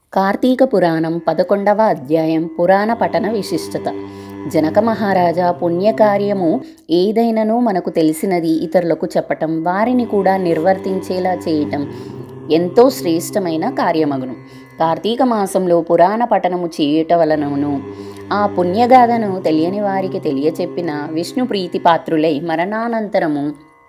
కార్తీక పురాణం పదకొండవ అధ్యాయం పురాణ పఠన విశిష్టత జనక మహారాజా పుణ్యకార్యము ఏదైనను మనకు తెలిసినది ఇతరులకు చెప్పటం వారిని కూడా నిర్వర్తించేలా చేయటం ఎంతో శ్రేష్టమైన కార్యమగును కార్తీక మాసంలో పురాణ పఠనము చేయుట వలనను ఆ పుణ్యగాథను తెలియని వారికి తెలియచెప్పిన విష్ణు ప్రీతి పాత్రులై మరణానంతరము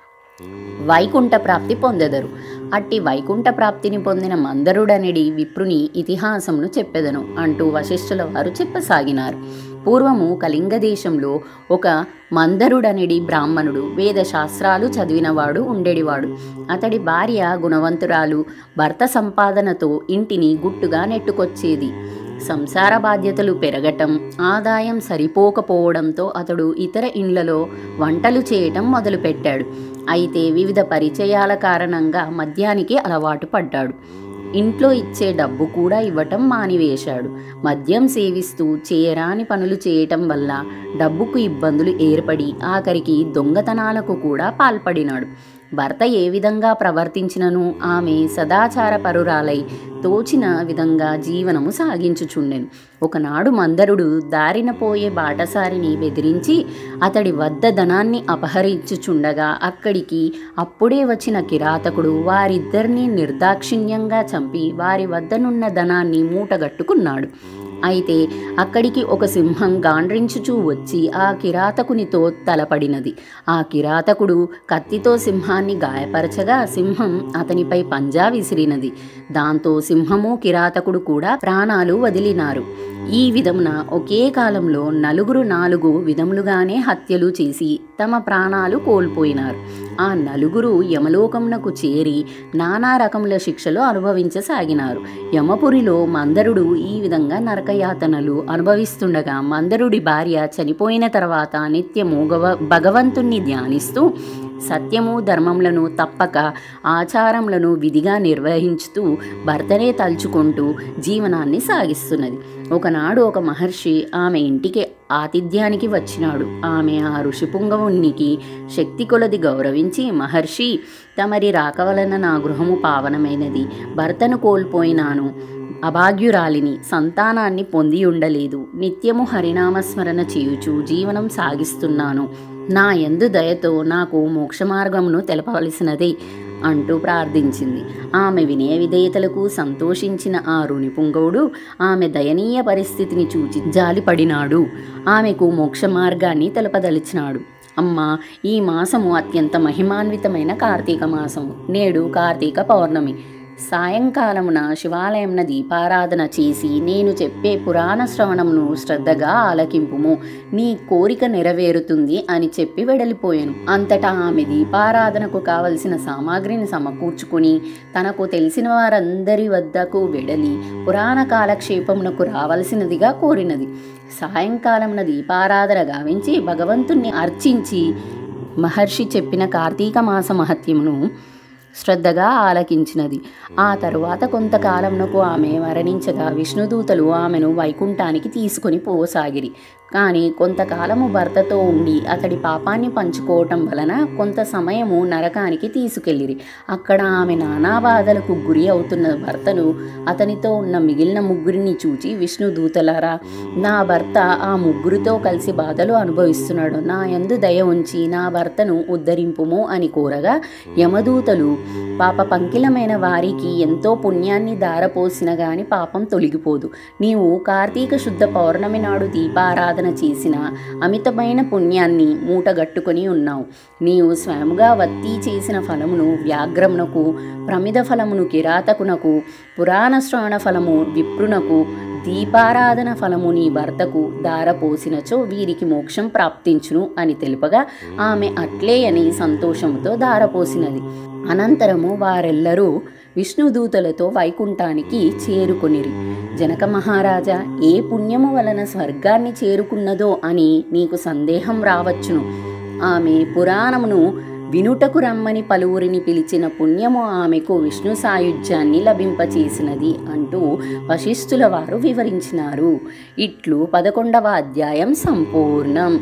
వైకుంఠ ప్రాప్తి పొందెదరు అట్టి వైకుంఠ ప్రాప్తిని పొందిన మందరుడనిడి విప్రుని ఇతిహాసమును చెప్పెదను అంటూ వశిష్ఠుల వారు చెప్పసాగినారు పూర్వము కళింగ దేశంలో ఒక మందరుడనిడి బ్రాహ్మణుడు వేద శాస్త్రాలు చదివినవాడు ఉండేడివాడు అతడి భార్య గుణవంతురాలు భర్త సంపాదనతో ఇంటిని గుట్టుగా నెట్టుకొచ్చేది సంసార బాధ్యతలు పెరగటం ఆదాయం సరిపోకపోవడంతో అతడు ఇతర ఇండ్లలో వంటలు చేయటం మొదలుపెట్టాడు అయితే వివిధ పరిచయాల కారణంగా మద్యానికి అలవాటు పడ్డాడు ఇంట్లో ఇచ్చే డబ్బు కూడా ఇవ్వటం మానివేశాడు మద్యం సేవిస్తూ చేయరాని పనులు చేయటం వల్ల డబ్బుకు ఇబ్బందులు ఏర్పడి ఆఖరికి దొంగతనాలకు కూడా పాల్పడినాడు భర్త ఏ విధంగా ప్రవర్తించినను ఆమె సదాచార పరురాలై తోచిన విధంగా జీవనము సాగించుచుండెను ఒకనాడు మందరుడు దారిన పోయే బాటసారిని బెదిరించి అతడి వద్ద ధనాన్ని అపహరించుచుండగా అక్కడికి అప్పుడే వచ్చిన కిరాతకుడు వారిద్దరినీ నిర్దాక్షిణ్యంగా చంపి వారి వద్దనున్న ధనాన్ని మూటగట్టుకున్నాడు అయితే అక్కడికి ఒక సింహం గాండ్రించుచూ వచ్చి ఆ కిరాతకునితో తలపడినది ఆ కిరాతకుడు కత్తితో సింహాన్ని గాయపరచగా సింహం అతనిపై పంజా విసిరినది దాంతో సింహము కిరాతకుడు కూడా ప్రాణాలు వదిలినారు ఈ విధమున ఒకే కాలంలో నలుగురు నాలుగు విధములుగానే హత్యలు చేసి తమ ప్రాణాలు కోల్పోయినారు ఆ నలుగురు యమలోకమునకు చేరి నానా రకముల శిక్షలు అనుభవించసాగినారు యమపురిలో మందరుడు ఈ విధంగా నరకయాతనలు అనుభవిస్తుండగా మందరుడి భార్య చనిపోయిన తర్వాత నిత్యము గవ భగవంతుణ్ణి ధ్యానిస్తూ సత్యము ధర్మములను తప్పక ఆచారములను విధిగా నిర్వహించుతూ భర్తనే తలుచుకుంటూ జీవనాన్ని సాగిస్తున్నది ఒకనాడు ఒక మహర్షి ఆమె ఇంటికి ఆతిథ్యానికి వచ్చినాడు ఆమె ఆ ఋషిపుంగవునికి శక్తి కొలది గౌరవించి మహర్షి తమరి రాక వలన నా గృహము పావనమైనది భర్తను కోల్పోయినాను అభాగ్యురాలిని సంతానాన్ని పొంది ఉండలేదు నిత్యము హరినామస్మరణ చేయుచు జీవనం సాగిస్తున్నాను నా ఎందు దయతో నాకు మోక్ష మార్గమును తెలపవలసినదే అంటూ ప్రార్థించింది ఆమె వినయ విధేయతలకు సంతోషించిన ఆ రుణిపుంగవుడు ఆమె దయనీయ పరిస్థితిని చూచి జాలిపడినాడు ఆమెకు మోక్ష మార్గాన్ని తెలపదలిచినాడు అమ్మా ఈ మాసము అత్యంత మహిమాన్వితమైన కార్తీక మాసము నేడు కార్తీక పౌర్ణమి సాయంకాలమున శివాలయంన దీపారాధన చేసి నేను చెప్పే పురాణ శ్రవణమును శ్రద్ధగా ఆలకింపుము నీ కోరిక నెరవేరుతుంది అని చెప్పి వెడలిపోయాను అంతటా ఆమె దీపారాధనకు కావలసిన సామాగ్రిని సమకూర్చుకుని తనకు తెలిసిన వారందరి వద్దకు వెడలి పురాణ కాలక్షేపమునకు రావలసినదిగా కోరినది సాయంకాలమున దీపారాధన గావించి భగవంతుణ్ణి అర్చించి మహర్షి చెప్పిన కార్తీక మాస మహత్యమును శ్రద్ధగా ఆలకించినది ఆ తరువాత కొంతకాలంనకు ఆమె మరణించగా విష్ణుదూతలు ఆమెను వైకుంఠానికి తీసుకొని పోసాగిరి కానీ కొంతకాలము భర్తతో ఉండి అతడి పాపాన్ని పంచుకోవటం వలన కొంత సమయము నరకానికి తీసుకెళ్ళిరి అక్కడ ఆమె నానా బాధలకు గురి అవుతున్న భర్తను అతనితో ఉన్న మిగిలిన ముగ్గురిని చూచి విష్ణుదూతలారా నా భర్త ఆ ముగ్గురితో కలిసి బాధలు అనుభవిస్తున్నాడు నా యందు దయ ఉంచి నా భర్తను ఉద్ధరింపుము అని కోరగా యమదూతలు పాప పంకిలమైన వారికి ఎంతో పుణ్యాన్ని దారపోసిన గాని పాపం తొలగిపోదు నీవు కార్తీక శుద్ధ పౌర్ణమి నాడు దీపారాధన చేసిన అమితమైన పుణ్యాన్ని మూటగట్టుకొని ఉన్నావు నీవు స్వయముగా వత్తి చేసిన ఫలమును వ్యాఘ్రమునకు ప్రమిద ఫలమును కిరాతకునకు పురాణ శ్రవణ ఫలము విప్రునకు దీపారాధన ఫలము నీ భర్తకు దారపోసినచో వీరికి మోక్షం ప్రాప్తించును అని తెలుపగా ఆమె అట్లే అని సంతోషముతో దారపోసినది అనంతరము వారెల్లరూ విష్ణుదూతలతో వైకుంఠానికి చేరుకొనిరి జనక మహారాజా ఏ పుణ్యము వలన స్వర్గాన్ని చేరుకున్నదో అని నీకు సందేహం రావచ్చును ఆమె పురాణమును వినుటకు రమ్మని పలువురిని పిలిచిన పుణ్యము ఆమెకు విష్ణు సాయుధ్యాన్ని లభింపచేసినది అంటూ వశిష్ఠుల వారు వివరించినారు ఇట్లు పదకొండవ అధ్యాయం సంపూర్ణం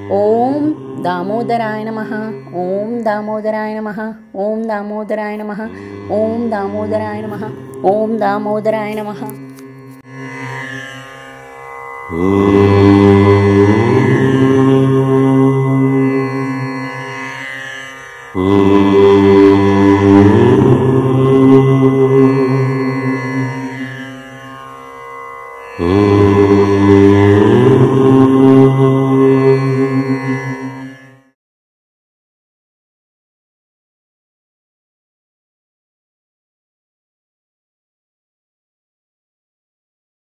ఓం దామోదరాయ నమ ఓం దామోదరాయ నమ ఓం దామోదరాయ నమ ఓం దామోదరాయ నమ ఓం దామోదరాయ నమ Oh